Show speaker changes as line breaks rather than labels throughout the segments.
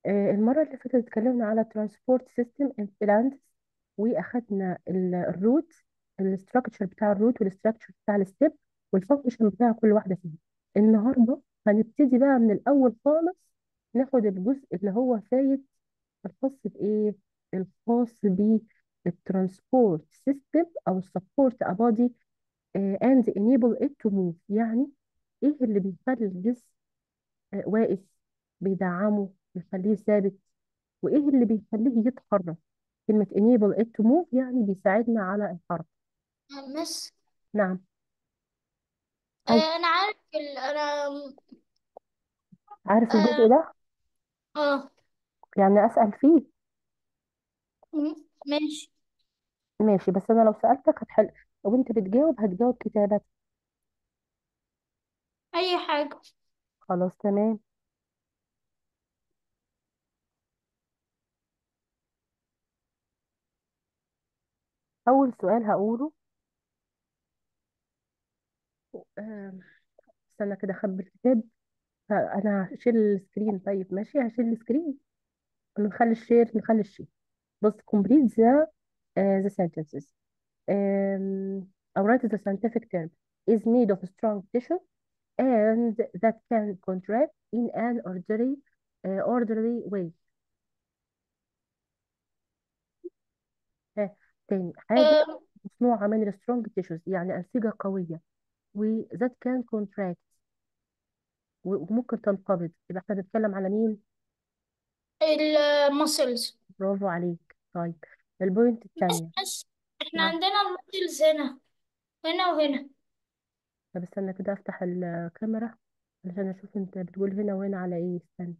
آه، المرة اللي فاتت اتكلمنا على ترانسبورت سيستم بلانز واخدنا ال- الروت الاستراكشر بتاع الروت والاستراكشر بتاع الستيب والفانكشن بتاع كل واحدة فيهم النهاردة هنبتدي بقى من الأول خالص ناخد الجزء اللي هو فايت الخاص بإيه؟ الخاص بالترانسبورت سيستم أو السبورت أبادي and enable it to move يعني إيه اللي بيخلي الجسم آه، واقف بيدعمه بيخليه ثابت وايه اللي بيخليه يتحرك كلمة enable it to move يعني بيساعدنا على الحركة
مس
نعم
آه،
أي
انا عارف ال... انا
عارف الجزء
اه
ده
اه
يعني أسأل فيه
م- ماشي
ماشي بس أنا لو سألتك هتحل وأنت بتجاوب هتجاوب كتابة
اي حاجة
خلاص تمام أول سؤال هقوله آم، استنى كده أخبي الكتاب ه- أنا هشيل السكرين طيب ماشي هشيل السكرين نخلي الشير نخلي الشير بص complete the uh, the sentences um, أو write the scientific term is made of strong tissue and that can contract in an orderly uh, orderly way ها تاني حاجة
آه،
مصنوعة من السترونج tissues يعني أنسجة قوية و that can contract و- وممكن تنقبض يبقى احنا بنتكلم على مين
المسلز
برافو عليك طيب البوينت
بس
التانية
بس احنا
نعم
عندنا المسلز هنا هنا وهنا
طب استنى كده افتح الكاميرا علشان اشوف انت بتقول هنا وهنا على ايه استنى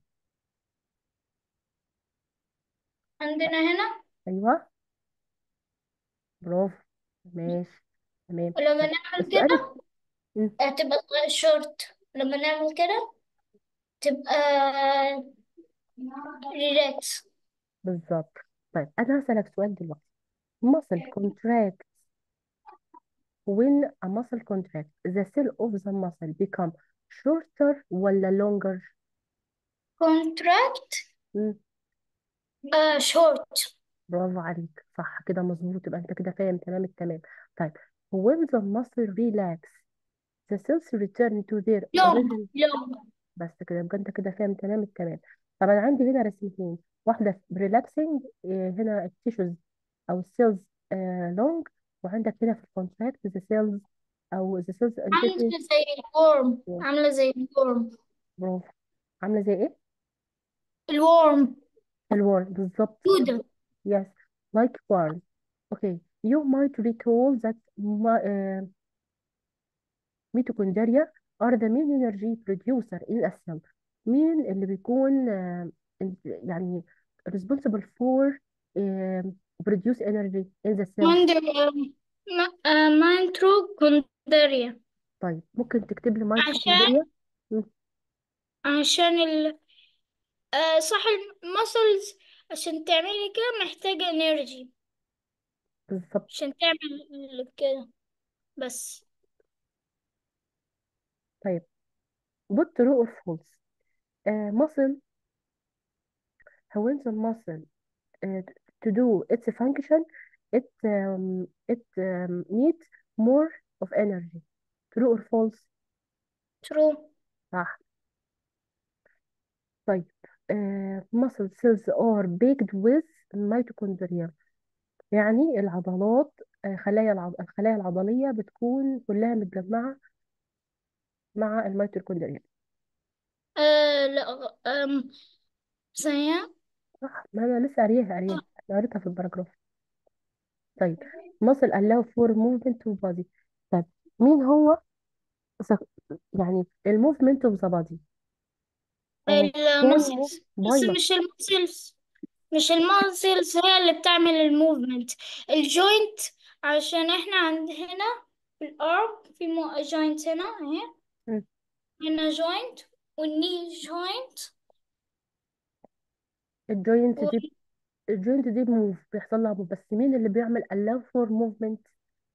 عندنا هنا
ايوه برافو ماشي تمام
ولما
طب
نعمل
السؤال الت-
كده
مم،
هتبقى شورت لما نعمل كده تبقى ريلاكس
بالظبط طيب انا هسألك سؤال دلوقتي muscle contract when a muscle contracts the cell of the muscle become shorter ولا longer
كونتراكت
مم.
شورت
برافو عليك صح كده مظبوط يبقى انت كده فاهم تمام التمام طيب when the muscle relax the cells return to their
لونج
original
لونج
بس كده يبقى انت كده فاهم تمام التمام طب انا عندي هنا رسمتين واحده بريلاكسنج هنا التيشوز او السيلز لونج وعندك هنا في الكونتراكت ذا سيلز او ذا سيلز انتيتي
عاملة زي الورم عاملة زي الورم
برافو عامله زي ايه
الورم
الورم بالظبط
دودة
yes like worm okay you might recall that my, uh, mitochondria are the main energy producer in a cell مين اللي بيكون آه، يعني responsible for آه، produce energy in the cell
ماندر مايتروكوندريا
طيب ممكن تكتب لي
عشان
ميتوكوندريا مم،
عشان ال آه، صح المسلز عشان تعملي كده محتاجة انرجي
بالظبط
عشان تعمل كده بس
طيب put true or false uh, muscle when the muscle uh, to do its function it um, it um, needs more of energy true or false
true
صح طيب uh, muscle cells are baked with mitochondria يعني العضلات آه، خلايا العض... الخلايا العضلية بتكون كلها متجمعة مع الميتوكوندريا
آه لا غ- أم ثانية
صح ما أنا لسه قاريها قاريها أنا قريتها في الباراجراف طيب muscle allow for movement of body طيب مين هو ذا- يعني الموفمنت اوف ذا بادي كان move
المسلز
by
بس
muscle
مش المسلز مش المسلز هي اللي بتعمل الموفمنت الجوينت عشان احنا عندنا في الارم في مو جوينت هنا اهي
مم.
هنا جوينت والني جوينت
الجوينت دي الجوينت دي موف بيحصل لها move. بس مين اللي بيعمل allow for movement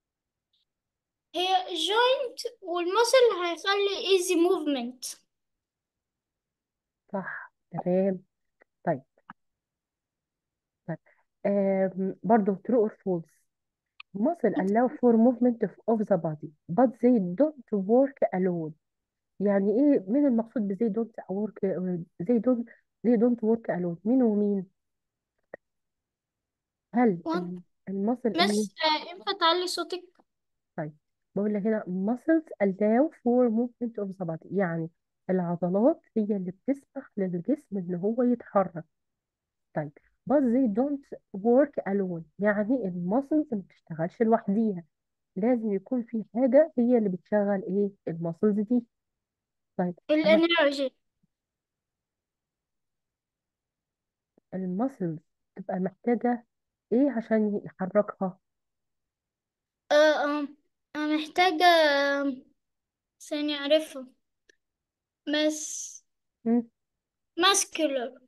وهي جوينت والمسل هيخلي ايزي موفمنت
صح تمام طيب طيب آم، برضو true or false muscle allow for movement of, of the body but they don't work alone يعني ايه مين المقصود ب they don't work they don't they don't work alone مين ومين هل
وات
ال- المصل اللي
مس آه، ينفع تعلي صوتك
طيب بقول لك هنا muscles allow for movement of the body يعني العضلات هي اللي بتسمح للجسم ان هو يتحرك طيب but they don't work alone يعني المسلز ما بتشتغلش لوحديها لازم يكون في حاجة هي اللي بتشغل ايه المسلز دي طيب انا
الانرجي
المسلز تبقى محتاجة ايه عشان يحركها
آه آه آه، محتاجة آه، ثانية أعرفها مس ماسكولر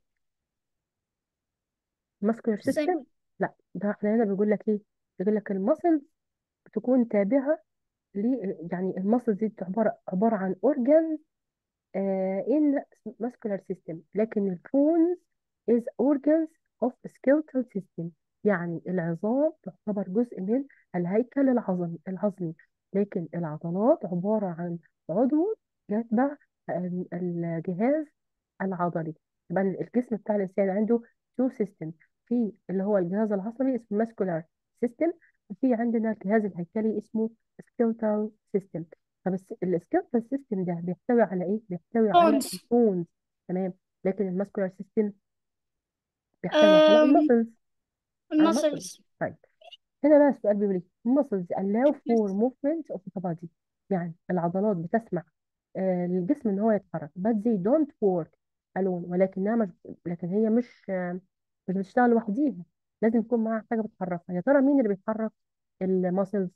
muscular system
ثانية
لا ده احنا هنا بيقول لك ايه بيقول لك المسلز بتكون تابعة ل يعني المسلز دي عبارة عبارة عن organs uh, in muscular system لكن البونز is organs of skeletal system يعني العظام تعتبر جزء من الهيكل العظمي العظمي لكن العضلات عبارة عن عضو يتبع ال- الجهاز العضلي يبقى الجسم بتاع الإنسان عنده two system في اللي هو الجهاز العصبي اسمه muscular system وفي عندنا الجهاز الهيكلي اسمه skeletal system طب السكيلتال سيستم ده بيحتوي على ايه؟ بيحتوي على
بونز
البونز تمام لكن الماسكولار سيستم بيحتوي على المسلز على المسلز
المسلز
طيب هنا بقى السؤال بيقول ايه؟ المسلز allow for movement of the body يعني العضلات بتسمح آه للجسم ان هو يتحرك but they don't work alone ولكنها مش لكن هي مش آه مش بتشتغل لوحديها لازم يكون معاها حاجه بتحركها يا ترى مين اللي بيحرك المسلز؟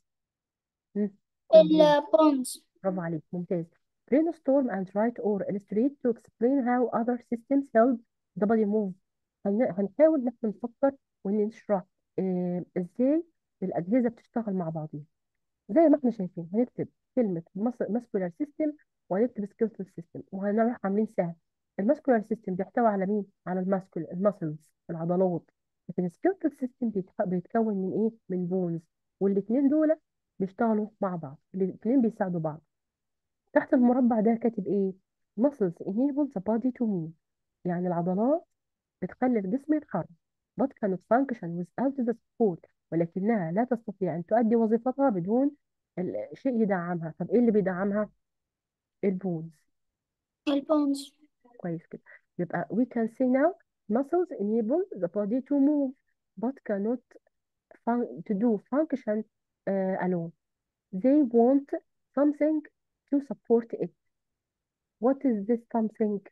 البون
البونز
برافو عليك ممتاز brainstorm and write or illustrate to explain how other systems help the body move هن- هنحاول ان احنا نفكر ونشرح آه ازاي الاجهزه بتشتغل مع بعضها زي ما احنا شايفين هنكتب كلمه muscular system وهنكتب skeletal system وهنروح عاملين سهم الماسكولار سيستم بيحتوي على مين على الماسكول الماسلز العضلات لكن السكيلتال سيستم بيتكون من ايه من بونز والاثنين دول بيشتغلوا مع بعض الاثنين بيساعدوا بعض تحت المربع ده كاتب ايه muscles enable the body to move يعني العضلات بتخلي الجسم يتحرك but cannot function without the support ولكنها لا تستطيع أن تؤدي وظيفتها بدون ال- شيء يدعمها طب ايه اللي بيدعمها البونز
البونز
كويس كده يبقى we can say now muscles enable the body to move but cannot fun to do function uh, alone they want something to support it what is this something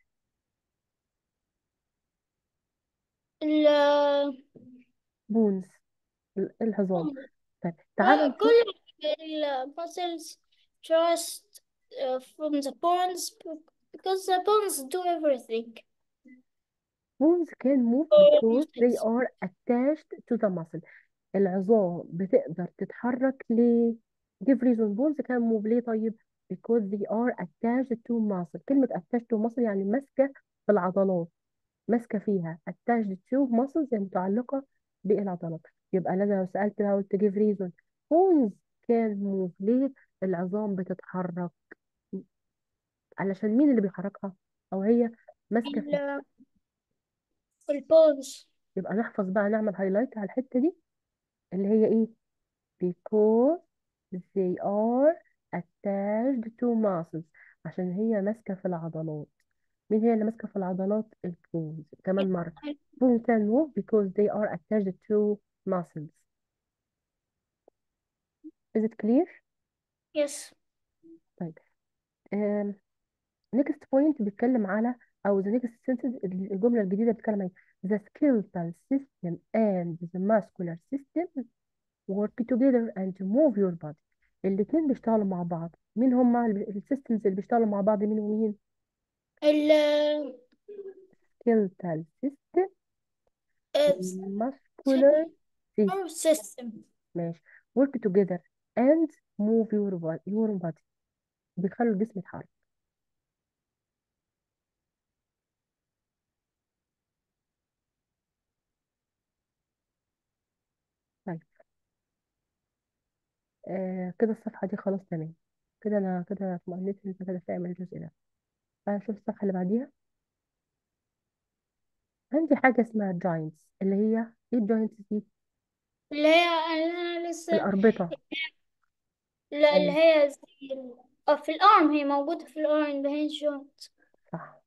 ال
بونز العظام طيب تعالى نشوف
كل المسلز trust uh, from the bones because the bones do everything
bones can move
for
because they
muscles.
are attached to the muscle العظام بتقدر تتحرك ليه give reason bones can move ليه طيب because they are attached to muscle كلمة attached to muscle يعني ماسكة في العضلات ماسكة فيها attached to muscles يعني متعلقة بالعضلات يبقى أنا لو سألت بقى قلت give reason bones can move ليه العظام بتتحرك علشان مين اللي بيحركها أو هي ماسكة فيها
ال البونز
يبقى نحفظ بقى نعمل هايلايت على الحتة دي اللي هي ايه because they are attached to muscles عشان هي ماسكة في العضلات مين هي اللي ماسكة في العضلات البونز كمان مرة bones can move because they are attached to muscles is it clear
yes
طيب um, next point بيتكلم على أو the next sentence الجملة الجديدة بتتكلم عن the skeletal system and the muscular system work together and move your body الاتنين بيشتغلوا مع بعض مين هما السيستمز اللي بيشتغلوا مع بعض مين ومين
ال
skeletal system
it's
muscular system
our system
ماشي work together and move your body your body بيخلوا الجسم يتحرك طيب آه كده الصفحة دي خلاص تمام كده أنا كده اطمئنيت إن أنت كده فاهم الجزء ده فنشوف الصفحة اللي بعديها عندي حاجة اسمها جاينتس اللي هي ايه الجاينتس دي
اللي هي انا لسه
الأربطة
لا اللي
أيوة
هي زي ال... اه في الارم هي موجودة في الارم اللي هي جوينت
صح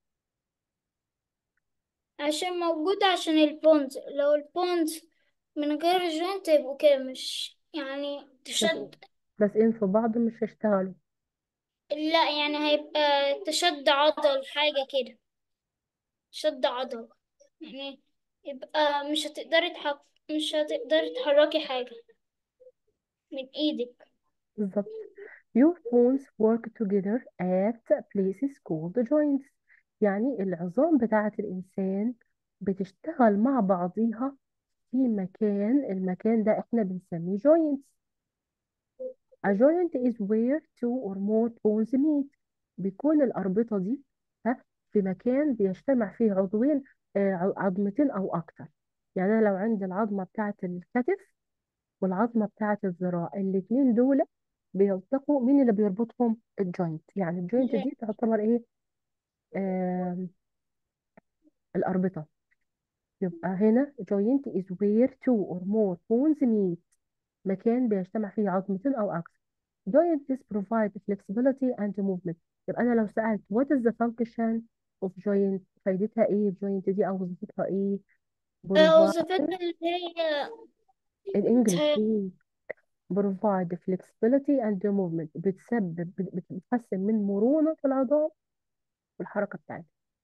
عشان موجودة عشان البونز لو البونز من غير جوينت يبقوا كده مش يعني
بس
تشد
بس إن في بعض مش هيشتغلوا
لا يعني هيبقى تشد عضل حاجة كده شد عضل يعني يبقى مش هتقدري تحك... مش هتقدري تحركي حاجة من ايدك
بالظبط Your bones work together at places called joints يعني العظام بتاعة الإنسان بتشتغل مع بعضيها في مكان المكان ده احنا بنسميه joints A joint is where two or more bones meet بيكون الأربطة دي ها في مكان بيجتمع فيه عضوين آه، ع- عظمتين أو أكتر يعني أنا لو عندي العظمة بتاعة الكتف والعظمة بتاعة الذراع الاتنين دول بيلتقوا مين اللي بيربطهم الجوينت يعني الجوينت دي تعتبر ايه آه الأربطة يبقى هنا joint is where two or more bones meet مكان بيجتمع فيه عظمتين أو أكثر joints provide flexibility and movement يبقى أنا لو سألت what is the function of joint فايدتها ايه الجوينت دي أو وظيفتها ايه
آه،
provide
وظيفتها اللي هي
الانجليش
ت-
ايه provide flexibility and movement بتسبب بت- بتحسن من مرونة العضلات والحركة بتاعتها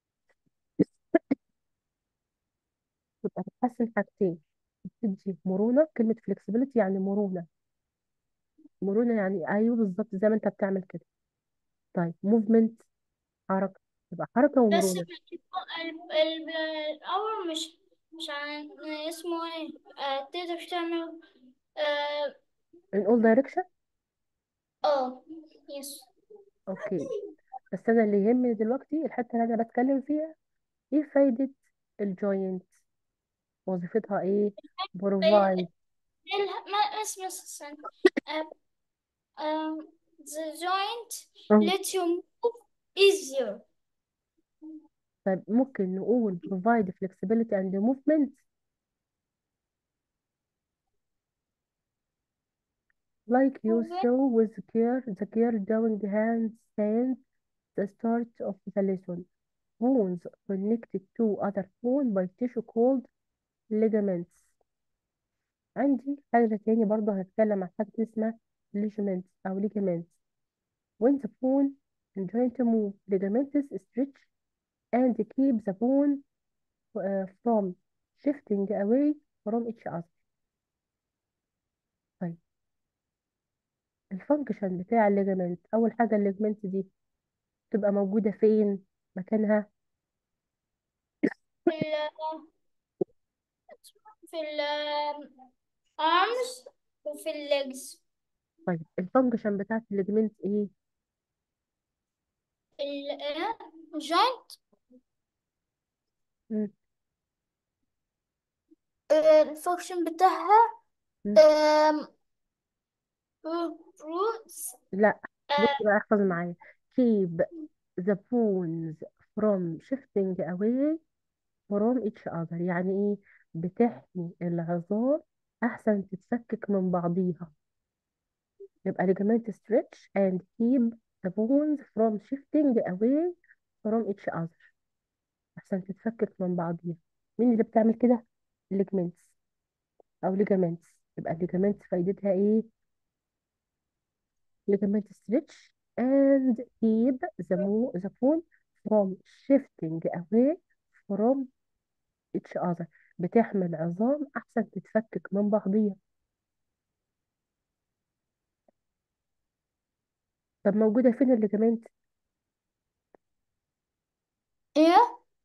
يبقى بتحسن حاجتين بتدي مرونة كلمة flexibility يعني مرونة مرونة يعني أيوه بالظبط زي ما أنت بتعمل كده طيب movement حركة يبقى حركة
بس
ومرونة
ال- ال- ال- الأول مش مش عن اسمه ايه آه، تقدر تعمل اه
in all direction
آه، يس
أوكي بس أنا اللي يهمني دلوقتي الحتة اللي أنا بتكلم فيها إيه فايدة الجوينت وظيفتها إيه
ال-
provide
ال- ما اسمه استنى آه، آه، the joint
أه.
let you move easier
طيب ممكن نقول provide flexibility and movement like you saw with girl, the girl doing handstands the start of the lesson bones connected to other bone by tissue called ligaments عندي حاجة تاني برضه هتكلم عن حاجة اسمها ligaments أو ligaments when the bone and joint move ligaments stretch and keep the bone uh, from shifting away from each other طيب الفانكشن بتاع الليجامنت أول حاجة الليجمنت دي تبقى موجودة فين مكانها
في ال في ال arms وفي ال legs
طيب الفانكشن بتاعت الليجمنت ايه
ال آه، joint
مم.
آه، الفانكشن بتاعها
مم.
آم، roots
لا بص
آه،
بقى احفظ معايا keep the bones from shifting away from each other يعني ايه بتحمي العظام احسن تتفكك من بعضيها يبقى ligament stretch and keep the bones from shifting away from each other احسن تتفكك من بعضيها مين اللي بتعمل كده ligaments او ligaments يبقى ligaments فايدتها ايه ligament stretch and keep the, mo the bone from shifting away from each other بتحمي العظام احسن تتفكك من بعضيها طب موجودة فين الليجامنت
ايه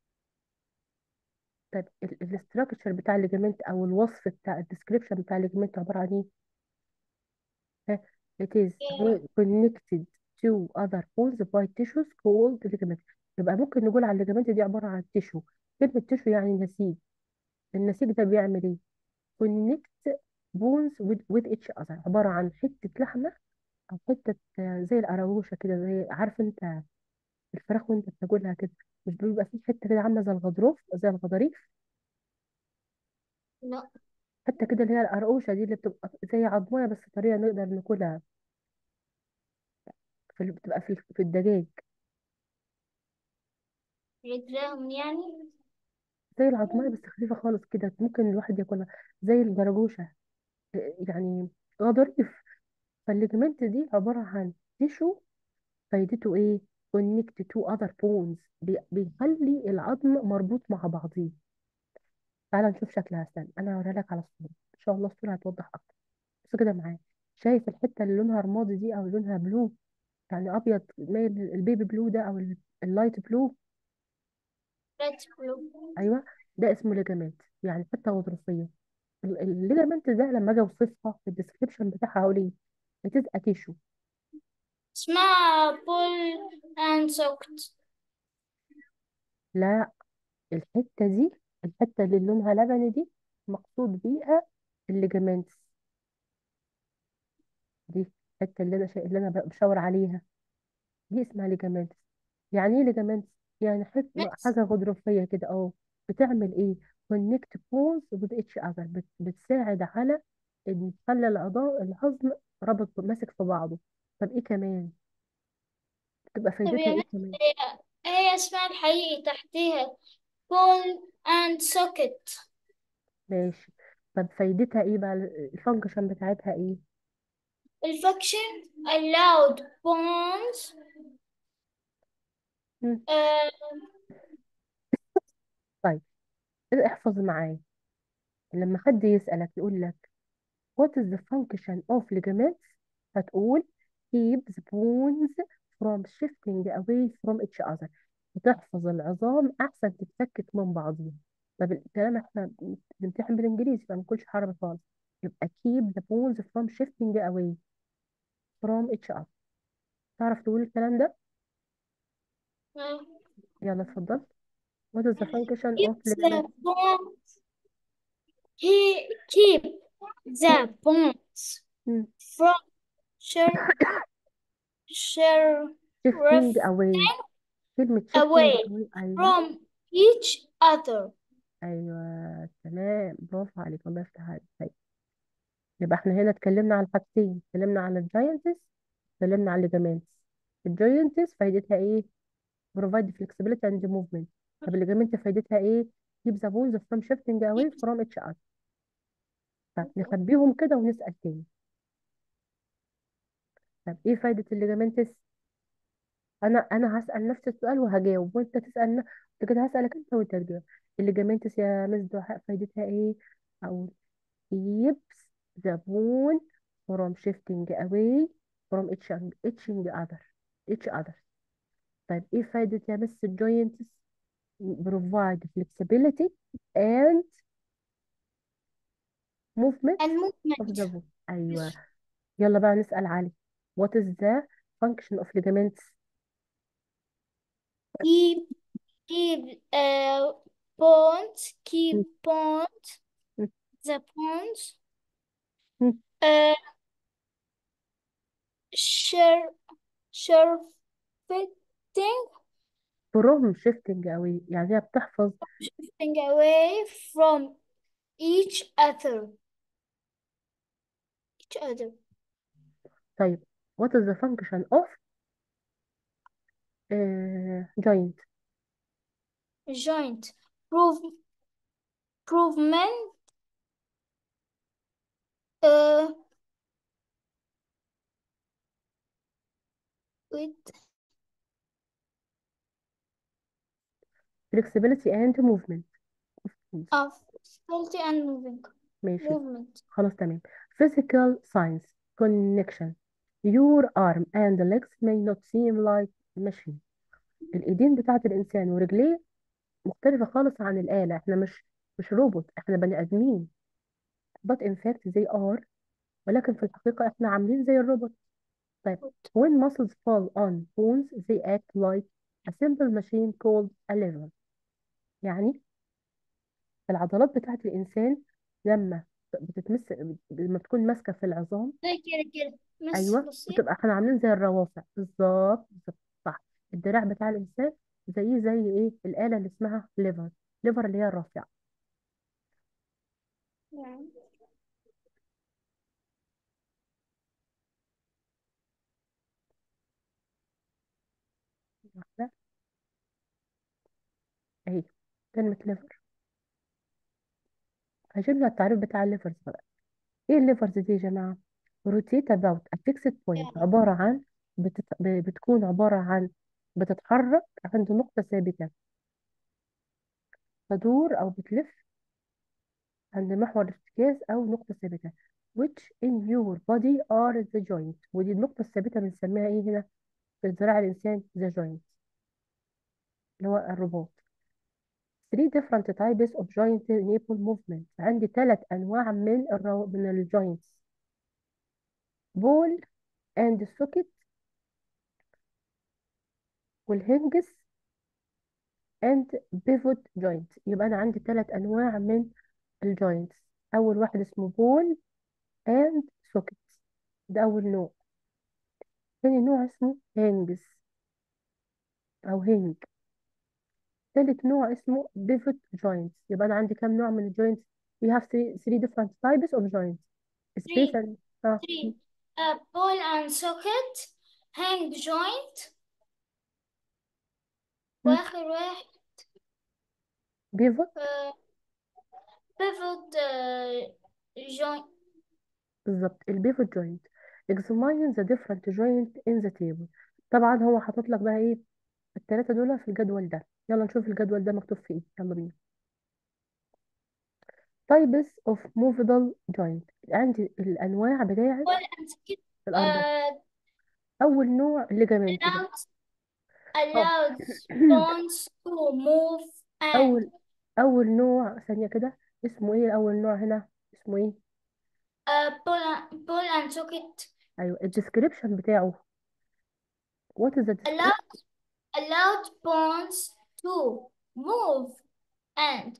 طب الاستراكشر بتاع الليجامنت او الوصف بتاع الديسكريبشن بتاع الليجامنت عبارة عن ايه ها it is
إيه،
connected to other bones by tissues called ligament يبقى ممكن نقول على الليجامنت دي عبارة عن تيشو كلمة تيشو يعني نسيج النسيج ده بيعمل ايه connect bones with, with each other عبارة عن حتة لحمة أو حتة آه، زي القراوشة كده زي عارف أنت الفراخ وأنت بتاكلها كده مش بيبقى فيه حتة كده عاملة زي الغضروف زي الغضاريف
لا
حتة كده اللي هي القرقوشة دي اللي بتبقى زي عضمية بس طريقة نقدر ناكلها في اللي بتبقى في في الدجاج
رجلهم يعني
زي العضمية بس خفيفة خالص كده ممكن الواحد ياكلها زي الجرجوشة آه، يعني غضاريف فالليجمنت دي عبارة عن تيشو فايدته ايه connect to other bones بي- بيخلي العظم مربوط مع بعضيه تعال نشوف شكلها استنى انا هوريها لك على الصورة ان شاء الله الصورة هتوضح اكتر بص كده معايا شايف الحتة اللي لونها رمادي دي او لونها بلو يعني ابيض مايل البيبي بلو ده او ال- اللايت بلو
ريد بلو
ايوه ده اسمه ليجامنت يعني حتة غضروفية ال- الليجامنت ده لما اجي اوصفها في الديسكريبشن بتاعها هقول ايه بتبقى تيشو
اسمها بول اند سوكت
لا الحتة دي الحتة اللي لونها لبني دي مقصود بيها الليجامنتس دي الحتة اللي انا شا... اللي انا بشاور عليها دي اسمها ليجامنتس يعني ايه ليجامنتس يعني حت...
نفس
حاجة غضروفية كده اه بتعمل ايه connect bones with each other بت... بتساعد على ان تخلي العظام العظم رابط ماسك في بعضه طب ايه كمان بتبقى
طب
فايدتها
يا
ايه
مس
كمان
هي هي اسمها الحقيقي تحتها بول اند سوكت
ماشي طب فايدتها ايه بقى الفانكشن بتاعتها ايه
الفاكشن allowed bones
مم.
uh,
طيب احفظ معايا لما حد يسألك يقول لك what is the function of ligaments هتقول keep the bones from shifting away from each other بتحفظ العظام أحسن تتفكك من بعضها طب الكلام احنا بنمتحن بالإنجليزي فما نقولش عربي خالص يبقى keep the bones from shifting away from each other تعرف تقول الكلام ده يلا اتفضل what is the function of
keeps the
ligaments
bones he keep the bones
مم.
from shir shir
shifting away كلمة shifting
away
away أيوه
from each other
ايوه تمام برافو عليك الله يفتح عليك طيب يبقى احنا هنا اتكلمنا على حاجتين اتكلمنا على الجاينتس اتكلمنا على الليجامنتس الجاينتس فايدتها ايه provide flexibility and movement طب الليجامنت فايدتها ايه keep the bones from shifting away from each other طب نخبيهم كده ونسأل تاني طب ايه فايدة الليجامنتس انا انا هسأل نفس السؤال وهجاوب وانت تسأل ن- انت كده هسألك انت وانت تجاوب الليجامنتس يا مس دعاء فايدتها ايه او keeps the bone from shifting away from each each other each other طيب ايه فايدة يا مس الجوينتس provide flexibility and movement
and
of
movement
the bone ايوه يلا بقى نسأل علي what is the function of ligaments
keep keep uh bones keep
م-
bones
م-
the bones
م.
uh share share fitting
from shifting away يعني هي بتحفظ
shifting away from each other each other
طيب what is the function of uh, joint
joint prove improvement uh with
flexibility and movement
of stability and moving
ماشي
movement
خلاص تمام physical science connection your arm and legs may not seem like a machine الايدين بتاعت الانسان ورجليه مختلفة خالص عن الآلة احنا مش مش روبوت احنا بني ادمين but in fact they are ولكن في الحقيقة احنا عاملين زي الروبوت طيب when muscles fall on bones they act like a simple machine called a lever يعني العضلات بتاعت الإنسان لما بتتمس لما بتكون ماسكه في العظام
زي كده كده بس
ايوه
بصي
بتبقى احنا عاملين زي الروافع بالظبط بالظبط صح الدراع بتاع الانسان زيه زي ايه الاله اللي اسمها ليفر ليفر اللي هي الرافعه
يعني
واحده اهي كلمه ليفر هجيب لها التعريف بتاع الليفرز بقى ايه الليفرز دي يا جماعه روتيت اباوت ا فيكسد بوينت عباره عن بتت... ب- بتكون عباره عن بتتحرك عند نقطه ثابته تدور او بتلف عند محور ارتكاز او نقطه ثابته which in your body are the joint ودي النقطه الثابته بنسميها ايه هنا في ذراع الانسان the joint اللي هو الرباط three different types of joint enable movement عندي ثلاث انواع من الرو... من الجوينتس بول اند سوكت والهنجس اند بيفوت جوينت يبقى انا عندي ثلاث انواع من الجوينتس اول واحد اسمه بول اند سوكت ده اول نوع ثاني نوع اسمه هنجس او هنج ثالث نوع اسمه بيفوت جوينتس يبقى انا عندي كام نوع من الجوينتس we have three, three different types of joints space
three
and اه
three uh, ball and socket hang joint واخر واحد
بيفوت
uh, pivot uh, joint
بالظبط البيفوت جوينت examine the different joint in the table طبعا هو حاطط لك بقى ايه الثلاثه دول في الجدول ده يلا نشوف الجدول ده مكتوب فيه ايه يلا بينا types of movable joint عندي الانواع بتاعه
ball and socket
الاربعه
uh,
اول نوع الليجامنت ده
allows
اه
allows bones to move and
اول اول نوع ثانيه كده اسمه ايه اول نوع هنا اسمه ايه
uh, ball and, ball and socket
ايوه الديسكريبشن بتاعه what is the description
allowed allowed bones to move and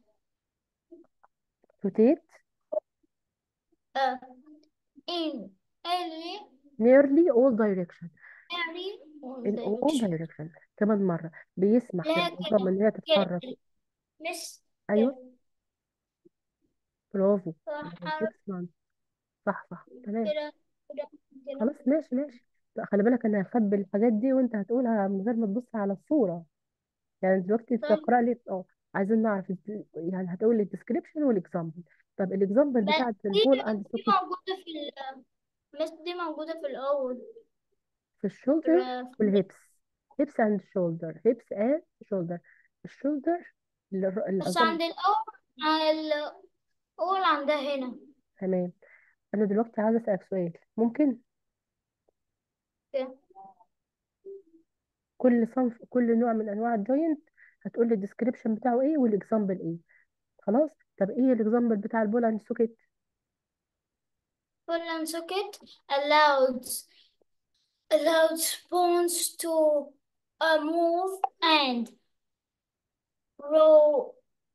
rotate
uh, in every
nearly all direction
every
in all
direction
direction كمان مرة بيسمح
لا
للعظام
كده
ان هي
كده
تتحرك
مش
ايوه
كده
برافو
تحرك
excellent صح صح تمام
كده كده كده
خلاص ماشي ماشي لا خلي بالك انا هخبي الحاجات دي وانت هتقولها من غير ما تبص على الصورة يعني دلوقتي
طيب
تقرأ لي اه عايزين نعرف الد- يعني هتقول لي الديسكريبشن والاكزامبل طب الاكزامبل
بس
بتاعت
دي
البول اند
دي
سوكت
موجودة في ال بس دي موجودة في الأول
في
في
الشولدر
ال-
والهيبس هيبس اند شولدر هيبس اند شولدر الشولدر
بس
العظام
عند الأول عند الأول عندها هنا
تمام انا دلوقتي عايزه اسالك سؤال ممكن
كده
كل صنف كل نوع من انواع الجوينت هتقول لي الديسكريبشن بتاعه ايه والاكزامبل ايه خلاص طب ايه الاكزامبل بتاع البول اند سوكت
Pull and socket allows allows bones to uh, move and roll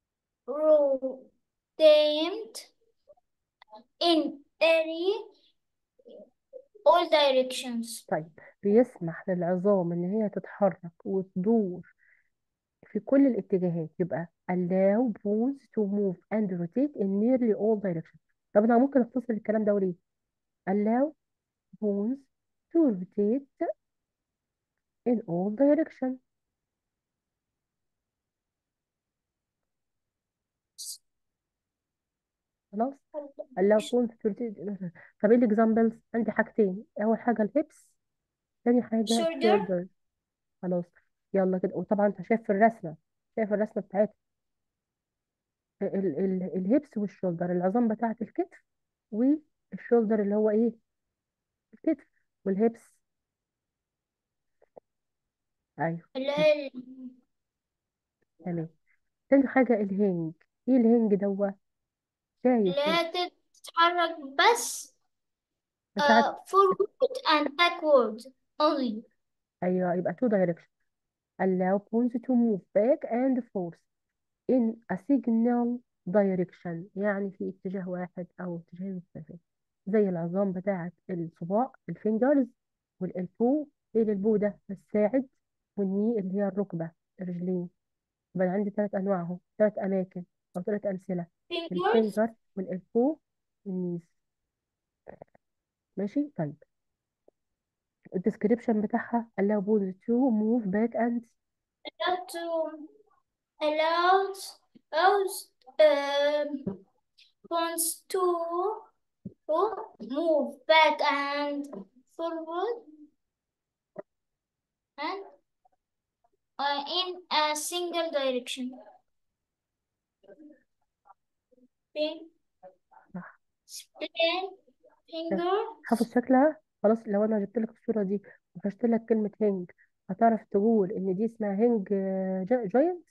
rotate in any all directions.
طيب بيسمح للعظام ان هي تتحرك وتدور في كل الاتجاهات يبقى allow bones to move and rotate in nearly all directions طب انا ممكن اختصر الكلام ده وليه allow bones to rotate in all directions خلاص allow bones to rotate طب ايه الاكزامبلز عندي حاجتين اول حاجه الهيبس تاني حاجه
Shoulder
الشولدر خلاص يلا كده وطبعا انت شايف في الرسمه شايف الرسمه بتاعتها ال ال الهيبس والشولدر العظام بتاعه الكتف والشولدر اللي هو ايه الكتف والهيبس ايوه
اللي هي
تمام تاني حاجه الهنج ايه الهنج دوت
اللي
شايف
هي تتحرك بس
بتاعه
uh, forward and backward only.
ايوه يبقى two direction allow bones to move back and forth in a signal دايركشن يعني في اتجاه واحد او اتجاه مختلف زي العظام بتاعة الصباع الفينجرز والالبو ايه الالبو ده الساعد والني اللي هي الركبة الرجلين يبقى أنا عندي ثلاث انواع اهو ثلاث اماكن او ثلاث امثلة
fingers
الفينجر والالبو والنيز ماشي طيب الديسكريبشن بتاعها allow both to move back and
allowed to allowed allows um wants to to move back and forward and uh, in a single direction. Big
صح
split finger
حافظ شكلها خلاص لو انا جبت لك الصورة دي وحشت لك كلمة هنج هتعرف تقول ان دي اسمها هنج جاينت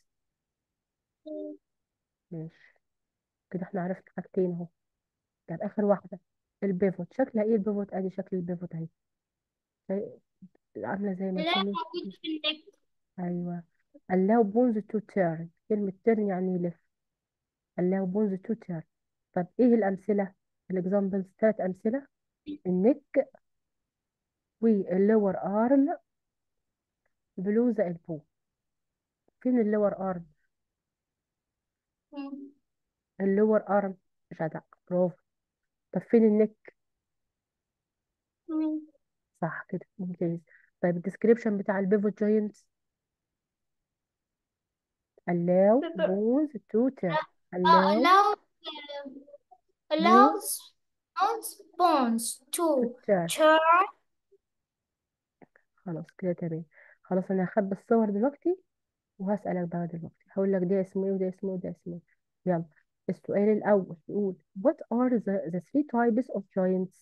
ماشي كده احنا عرفنا حاجتين اهو طب اخر واحدة البيفوت شكلها ايه البيفوت ادي شكل البيفوت اهي شايف؟ عاملة زي ما
لا
يكون
موجود في النك
ايوه allow bones to turn كلمة turn يعني يلف allow bones to turn طب ايه الامثلة الاكزامبلز ثلاث امثلة النك واللور ارم بلو ذا البو فين اللور ارم اللور ارم جدع برافو طب فين النك صح كده ممتاز طيب الديسكريبشن بتاع البيفوت جوينتس allow bones to turn allow
allow
bones
allows allows bones
to
to
turn
turn
خلاص كده تمام خلاص انا هخبي الصور دلوقتي وهسألك بقى دلوقتي هقول لك ده اسمه ايه وده اسمه ايه وده اسمه ايه يلا السؤال الأول بيقول what are the, the three types of joints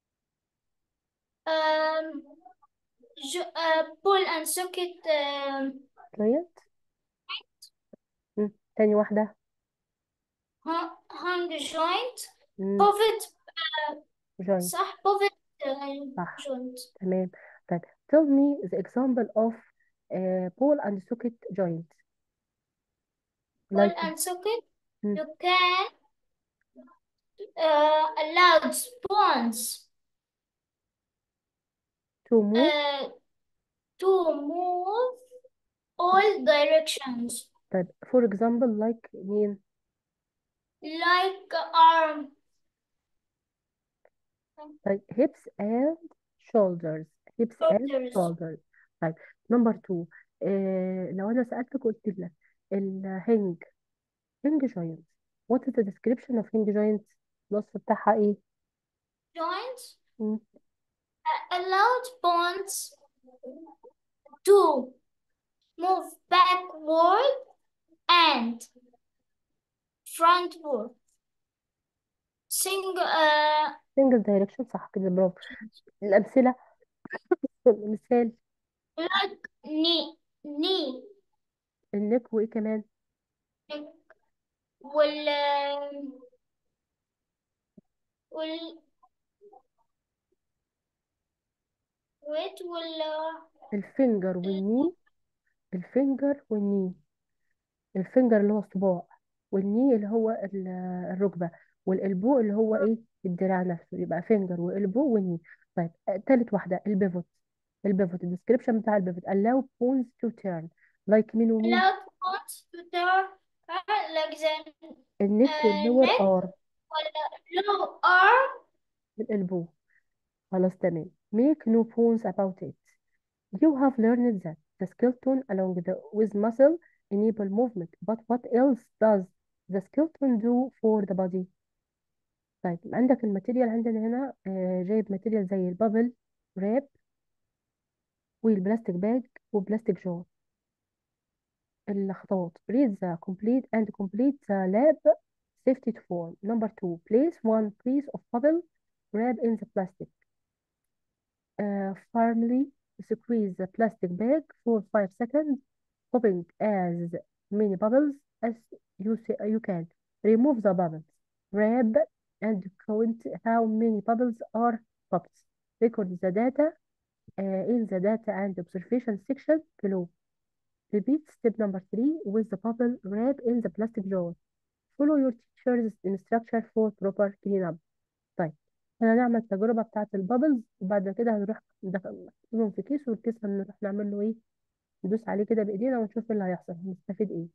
um jo- uh, pull and socket um,
joint مم. تاني واحدة
hu- hung joint
مم.
pivot
joint
صح pivot uh,
صح
joint
تمام طيب tell me the example of uh, ball and socket joint
pull
like
and socket
مم.
you can uh, allow bones
to move
uh, to move all directions
طيب for example like مين
like arm
طيب hips and shoulders hips and
shoulders
shoulders طيب number two آه لو أنا سألتك قلت لك الهنج hinge joint what is the description of hinge joint الوصف بتاعها ايه
joints
مم.
allowed bones to move backward and frontward. Sing, uh,
single direction صح كده برافو الأمثلة مثال
like knee, knee,
النك وإيه كمان
neck, وال, وال, wait, وال,
الفينجر والني الفينجر والني الفينجر اللي هو الصباع والني اللي هو ال- الركبة والإلبو اللي هو ايه الدراع نفسه يبقى فينجر وإلبو وني طيب آه، تالت واحدة البيفوت البيفوت الديسكريبشن بتاع البيفوت allow bones to turn like مين ومين
allowed bones to turn uh, like the
النك
uh,
واللور
neck
ار
وال low arm
الإلبو خلاص تمام make no bones about it You have learned that the skeleton along the with muscle enable movement, but what else does the skeleton do for the body? طيب عندك الماتيريال عندنا هنا آه، جايب ماتيريال زي البابل راب والبلاستيك باج وبلاستيك جار الخطوات read the complete and complete the lab safety to form number two place one piece of bubble wrap in the plastic uh, firmly squeeze the plastic bag for 5 seconds popping as many bubbles as you say, you can. Remove the bubbles. Wrap and count how many bubbles are popped. Record the data uh, in the data and observation section below. Repeat step number three with the bubble wrap in the plastic jar. follow your teacher's instruction for proper clean up طيب احنا هنعمل التجربة بتاعة البابلز وبعد كده هنروح نحطهم في كيس والكيس هنروح نعمل له ايه ندوس عليه كده بايدينا ونشوف ايه اللي هيحصل هنستفيد ايه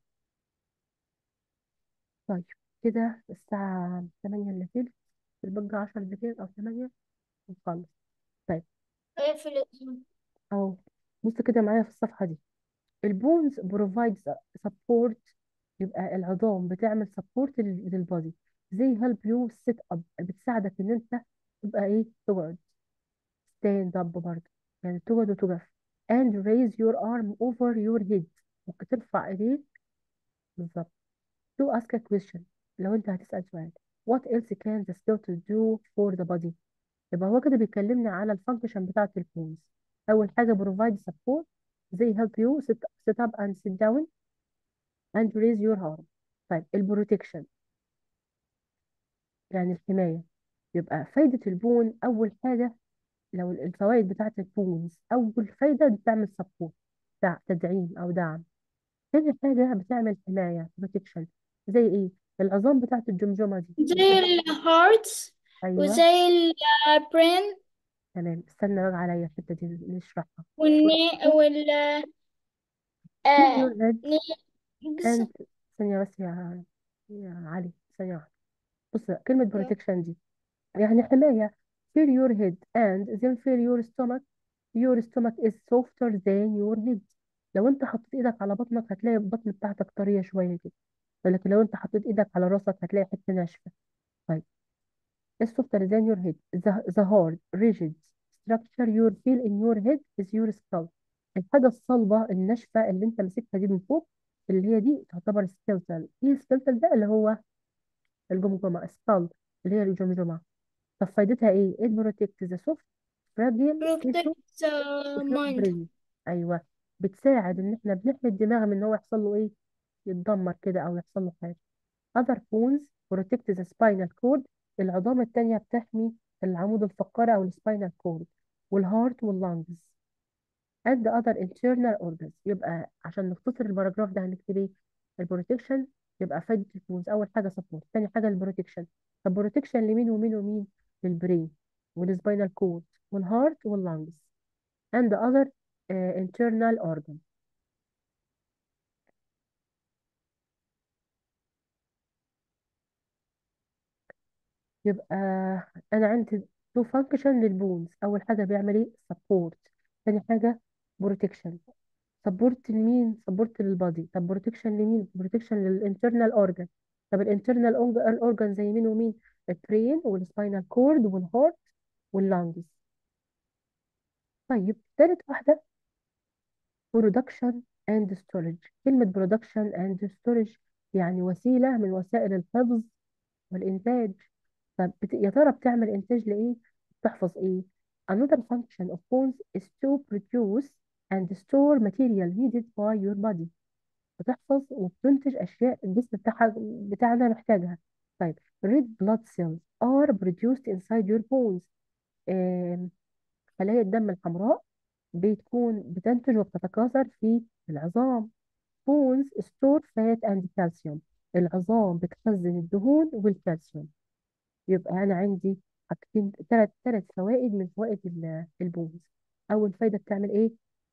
طيب كده الساعة 8 الا تلت البقى 10 دقايق او 8 ونخلص طيب
اقفل
اهو بص كده معايا في الصفحة دي البونز بروفايدز سبورت يبقى العظام بتعمل سبورت للبادي زي هيلب يو سيت اب بتساعدك ان انت تبقى ايه تقعد ستاند اب برضه يعني تقعد وتقف and raise your arm over your head ممكن ترفع ايديك بالظبط to ask a question لو انت هتسأل سؤال what else can the skeleton do for the body يبقى هو كده بيكلمني على الفانكشن بتاعة البونز أول حاجة provide support زي help you sit, sit up and sit down and raise your arm طيب البروتكشن يعني الحماية يبقى فايدة البون أول حاجة لو الفوائد بتاعة البونز أول فايدة بتعمل سبورت تدعيم أو دعم تاني حاجة بتعمل حماية بروتكشن زي إيه العظام بتاعة الجمجمة دي
زي الهارت
أيوه
وزي البرين
تمام استنى بقى عليا الحتة دي نشرحها
والني وال
Feel
آه
your head
نيجز
and ثانية بس يا يا علي ثانية واحدة بص كلمة protection دي يعني حماية feel your head and then feel your stomach your stomach is softer than your head لو انت حطيت ايدك على بطنك هتلاقي البطن بتاعتك طرية شوية كده ولكن لو انت حطيت ايدك على راسك هتلاقي حتة ناشفة طيب is softer than your head the, the hard rigid structure you feel in your head is your skull الحاجة الصلبة الناشفة اللي انت ماسكها دي من فوق اللي هي دي تعتبر سكيلتال ايه السكيلتال ده اللي هو الجمجمة skull اللي هي الجمجمة طب فايدتها ايه؟ it protects the soft fragile tissue
protect the
of your
mind
brain ايوه بتساعد ان احنا بنحمي الدماغ من ان هو يحصل له ايه؟ يتدمر كده او يحصل له حاجة other bones protect the spinal cord العظام التانية بتحمي العمود الفقري او السباينال كورد والهارت واللانجز and the other internal organs يبقى عشان نختصر الباراجراف ده هنكتب ايه البروتكشن يبقى فايدة الفوز اول حاجة سبورت تاني حاجة البروتكشن طب بروتكشن لمين ومين ومين للبرين والسباينال كورد والهارت واللانجز and the other uh, internal organ يبقى انا عندي تو فانكشن للبونز اول حاجة بيعمل ايه سبورت تاني حاجة بروتكشن سبورت لمين سبورت للبادي طب بروتكشن لمين بروتكشن للانترنال اورجان طب الانترنال اورجان زي مين ومين البرين والسباينال كورد والهارت واللانجز طيب تالت واحده برودكشن اند ستورج كلمه برودكشن اند ستورج يعني وسيله من وسائل الحفظ والانتاج طب بت- يا ترى بتعمل انتاج لايه بتحفظ ايه another function of bones is to produce and store material needed by your body بتحفظ وبتنتج اشياء الجسم بتاعها بتاعنا محتاجها طيب red blood cells are produced inside your bones آم، خلايا الدم الحمراء بتكون بتنتج وبتتكاثر في العظام bones store fat and calcium العظام بتخزن الدهون والكالسيوم يبقى انا عندي حاجتين ثلاث ثلاث فوائد من فوائد ال- البونز اول فايده بتعمل ايه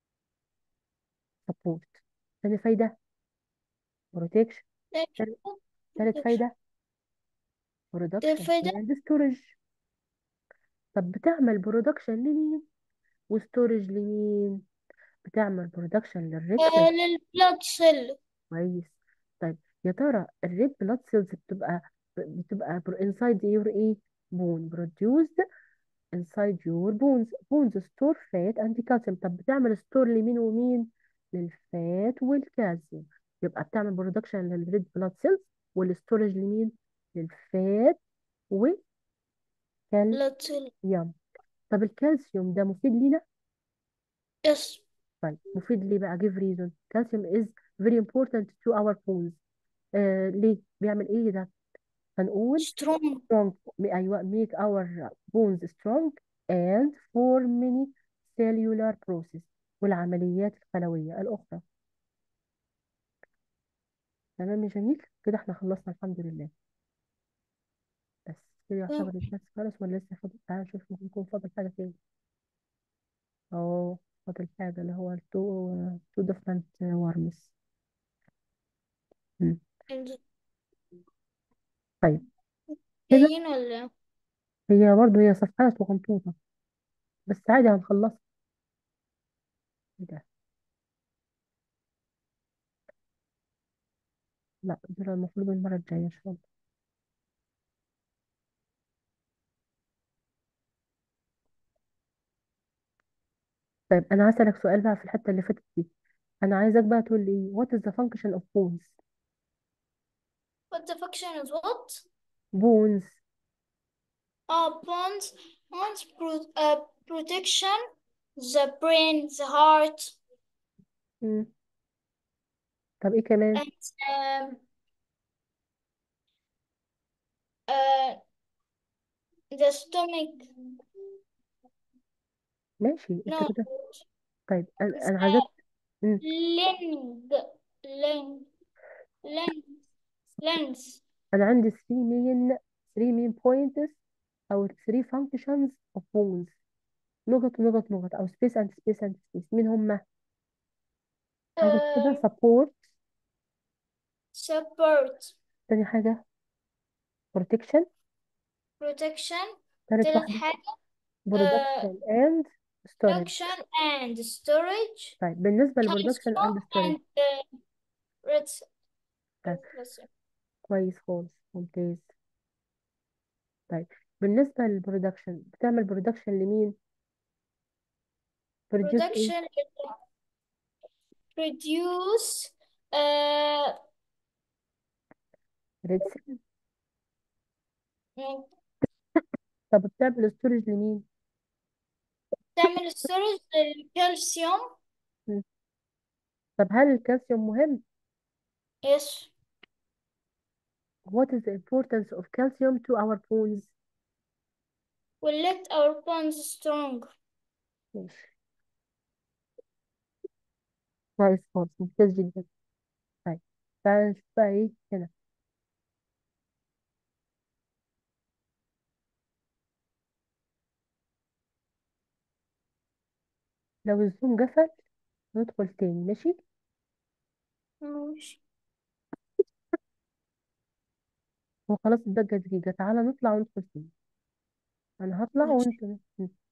سبورت ثاني فايده بروتكشن ثالث فايده برودكشن
الفايدة
اند ستورج طب بتعمل برودكشن لمين وستورج لمين بتعمل برودكشن للريد سيل
آه للبلاد سيل
كويس طيب يا ترى الريد بلاد سيلز بتبقى بتبقى انسايد يور ايه بون produced inside your bones bones store fat and calcium طب بتعمل ستور لمين ومين للفات والكالسيوم يبقى بتعمل برودكشن للريد بلاد سيلز والستورج لمين للفات والكالسيوم
بلاد سيل
طب الكالسيوم ده مفيد لينا
يس
طيب مفيد ليه بقى give reason calcium is very important to our bones آه ليه بيعمل ايه ده هنقول
سترونج
strong ايوه make our bones strong and for many cellular process والعمليات الخلوية الأخرى تمام يا جميل كده احنا خلصنا الحمد لله بس كده يعتبر
مم.
الدرس خلص ولا لسه فاضل تعالى نشوف ممكن يكون فاضل حاجة تاني اه فاضل حاجة اللي هو التو تو ديفرنت وارمز طيب كده
جايين ولا
هي برضه هي صفحات وغنطوطة بس عادي هنخلصها ايه ده لا دول المفروض المرة الجاية ان شاء الله طيب انا هسألك سؤال بقى في الحتة اللي فاتت دي انا عايزك بقى تقول لي what is the function of bones
what the function is what
bones
uh bonds bonds pro uh, protection the brain the heart
مم. طب ايه كمان
and um uh the stomach
ماشي انت
no
كده طيب انا
the
انا عايزك مم.
lung lung lens lens
انا عندي 3 main 3 main points او 3 functions of bones نقط ونقط نقط او space and space and space مين هم حاجة كده
um
support
support
تاني حاجة protection
protection
تالت
تالت
واحدة
حاجة uh,
production and storage
production and storage
طيب بالنسبة للبرودكشن
calcium
and storage
and uh, red
طيب
calcium
كويس خالص ممتاز طيب بالنسبة للبرودكشن بتعمل برودكشن لمين produce ايه
production produce uh,
red cell طب بتعمل storage لمين
تعمل storage للكالسيوم
مم. طب هل الكالسيوم مهم
yes
what is the importance of calcium to our bones
will let our bones strong
ماشي كويس خالص ممتاز جدا طيب تعالى نشوف بقى ايه هنا لو الزوم قفل ندخل تاني ماشي
ماشي
هو خلاص اتبقى دقيقة تعالى نطلع وندخل تاني انا هطلع
ماشي
وانت